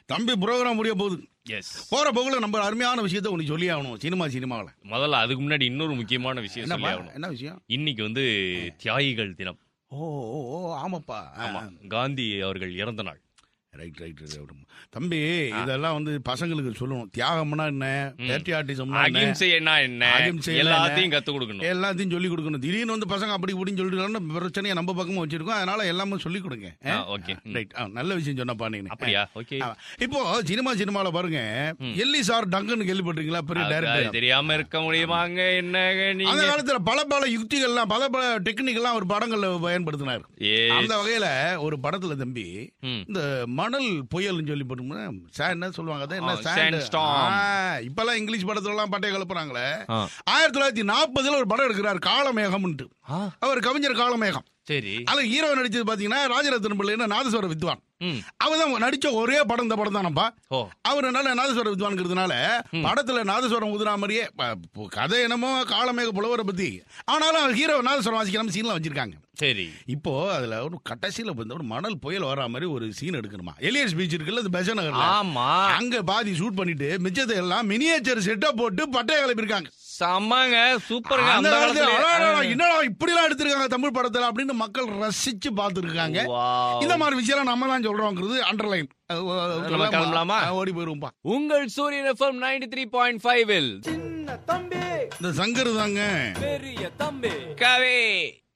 தம்பி ப்ரோக்ராம் முடிய போகுது எஸ் போற போகுல நம்ம அருமையான விஷயத்த உனக்கு சொல்லி ஆகணும் சினிமா சினிமாவில் முதல்ல அதுக்கு முன்னாடி இன்னொரு முக்கியமான விஷயம் சொல்லி என்னப்பா ஆகணும் என்ன விஷயம் இன்னைக்கு வந்து தியாகிகள் தினம் ஓ ஓ ஓ ஆமாப்பா ஆமா காந்தி அவர்கள் இறந்த நாள் ரைட் ரைட் தம்பி இதெல்லாம் வந்து பசங்களுக்கு சொல்லணும் தியாகம்னா என்ன பேட்ரியாட்டிசம்னா என்ன அகிம்சை என்ன என்ன அகிம்சை என்ன? எல்லாத்தையும் கத்து கொடுக்கணும் எல்லாத்தையும் சொல்லி கொடுக்கணும் திடீர்னு வந்து பசங்க அப்படி இப்படின்னு சொல்லிட்டு பிரச்சனையை நம்ம பக்கமும் வச்சிருக்கோம் அதனால எல்லாமே சொல்லி கொடுங்க ஓகே ரைட் நல்ல விஷயம் சொன்னப்பா நீங்க அப்படியா ஓகே ஆமா. இப்போ சினிமா சினிமால பாருங்க எல்லி சார் டங்கன் கேள்விப்பட்டிருக்கீங்களா பெரிய டைரக்டர் தெரியாம இருக்க முடியுமாங்க என்னங்க அந்த நீங்க காலத்துல பல பல யுக்திகள்லாம் பல பல டெக்னிக் எல்லாம் ஒரு படங்கள்ல பயன்படுத்தினார் Yes. அந்த வகையில ஒரு படத்துல தம்பி ம். இந்த மணல் புயல்னு சொல்லி போட்டோம்னா sand என்ன சொல்லுவாங்க அது என்ன ஆ, sand. sandstorm. ஆ, இப்பெல்லாம் இங்கிலீஷ் படத்துல எல்லாம் பட்டைய கலப்புறாங்களே ஆ. ஆயிரத்தி தொள்ளாயிரத்தி நாற்பதுல ஒரு படம் எடுக்கிறார் காலமேகம்ன்ட்டு ஆ, அவர் கவிஞர் காலமேகம் சரி அதுல ஹீரோ நடிச்சது பாத்தீங்கன்னா ராஜரத்ன பிள்ளைன்னு நாதஸ்வர வித்வான் ம். அவர் தான் நடிச்ச ஒரே படம் இந்த படம் தானப்பா ஓ அவர் நல்ல நாதஸ்வர வித்வான்ங்கிறதுனால படத்துல நாதஸ்வரம் ஊதுனா மாதிரியே ப- ப- கதை என்னமோ காலமேக புலவரை பத்தி ஆனாலும் ஹீரோ நாதஸ்வரம் வாசிக்கிற சீன்ல வச்சிருக்காங்க சரி இப்போ அதுல ஒரு கடைசியில வந்து ஒரு மணல் புயல் வர மாதிரி ஒரு சீன் எடுக்கணுமா எலியஸ் பீச் இருக்குல்ல அது பெசன் நகர்ல ஆமா அங்க பாதி ஷூட் பண்ணிட்டு மிச்சத்தை எல்லாம் மினியேச்சர் செட்டா போட்டு பட்டைய கிளப்பிருக்காங்க செம்மங்க சூப்பருங்க அந்த அந்த காலத்துல அடா, அடா, காலத்துல என்னடா இப்படி எல்லாம் எடுத்திருக்காங்க தமிழ் படத்துல அப்படின்னு மக்கள் ரசிச்சு பார்த்திருக்காங்க Wow. இந்த மாதிரி விஷயம் நம்ம தான் சொல்றோங்கிறது அண்டர்லைன் நம்ம கிளம்பலாமா? ஓடி போயிருவோம்பா உங்கள் Suriyan FM ninety three point five சின்ன தம்பி இந்த சங்கர் தாங்க பெரிய தம்பி கவே